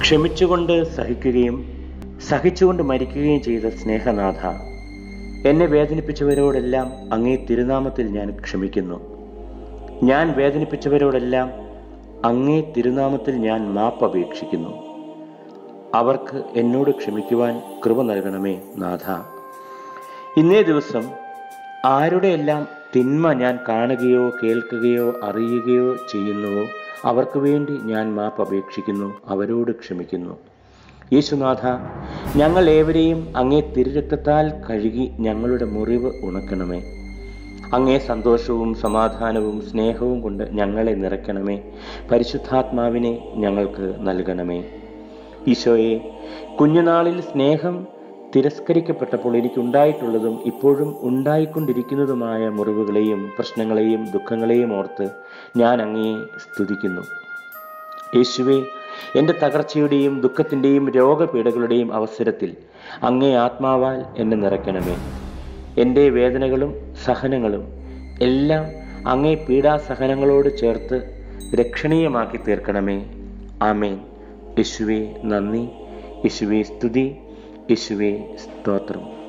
ക്ഷമിച്ചുകൊണ്ട് സഹിക്കുകയും സഹിച്ചുകൊണ്ട് മരിക്കുകയും ചെയ്ത സ്നേഹനാഥ എന്നെ വേദനിപ്പിച്ചവരോടെല്ലാം അങ്ങേ തിരുനാമത്തിൽ ഞാൻ ക്ഷമിക്കുന്നു ഞാൻ വേദനിപ്പിച്ചവരോടെല്ലാം അങ്ങേ തിരുനാമത്തിൽ ഞാൻ മാപ്പ് അപേക്ഷിക്കുന്നു അവർക്ക് എന്നോട് ക്ഷമിക്കുവാൻ കൃപ നൽകണമേ നാഥ ഇന്നേ ദിവസം ആരുടെയെല്ലാം തിന്മ ഞാൻ കാണുകയോ കേൾക്കുകയോ അറിയുകയോ ചെയ്യുന്നുവോ അവർക്ക് വേണ്ടി ഞാൻ മാപ്പ് അപേക്ഷിക്കുന്നു അവരോട് ക്ഷമിക്കുന്നു യേശുനാഥ ഞങ്ങൾ ഏവരെയും അങ്ങേ തിരുരക്തത്താൽ കഴുകി ഞങ്ങളുടെ മുറിവ് ഉണക്കണമേ അങ്ങേ സന്തോഷവും സമാധാനവും സ്നേഹവും കൊണ്ട് ഞങ്ങളെ നിറയ്ക്കണമേ പരിശുദ്ധാത്മാവിനെ ഞങ്ങൾക്ക് നൽകണമേ ഈശോയെ കുഞ്ഞുനാളിൽ സ്നേഹം തിരസ്കരിക്കപ്പെട്ടപ്പോൾ എനിക്കുണ്ടായിട്ടുള്ളതും ഇപ്പോഴും ഉണ്ടായിക്കൊണ്ടിരിക്കുന്നതുമായ മുറിവുകളെയും പ്രശ്നങ്ങളെയും ദുഃഖങ്ങളെയും ഓർത്ത് ഞാൻ അങ്ങയെ സ്തുതിക്കുന്നു യേശുവെ എൻ്റെ തകർച്ചയുടെയും ദുഃഖത്തിൻ്റെയും രോഗപീഠകളുടെയും അവസരത്തിൽ അങ്ങേ ആത്മാവാൽ എന്നെ നിറയ്ക്കണമേ എൻ്റെ വേദനകളും സഹനങ്ങളും എല്ലാം അങ്ങേ പീഡാസഹനങ്ങളോട് ചേർത്ത് രക്ഷണീയമാക്കി തീർക്കണമേ ആമേൻ യേശുവെ നന്ദി യേശുവെ സ്തുതി യേശുവെ സ്തോത്രം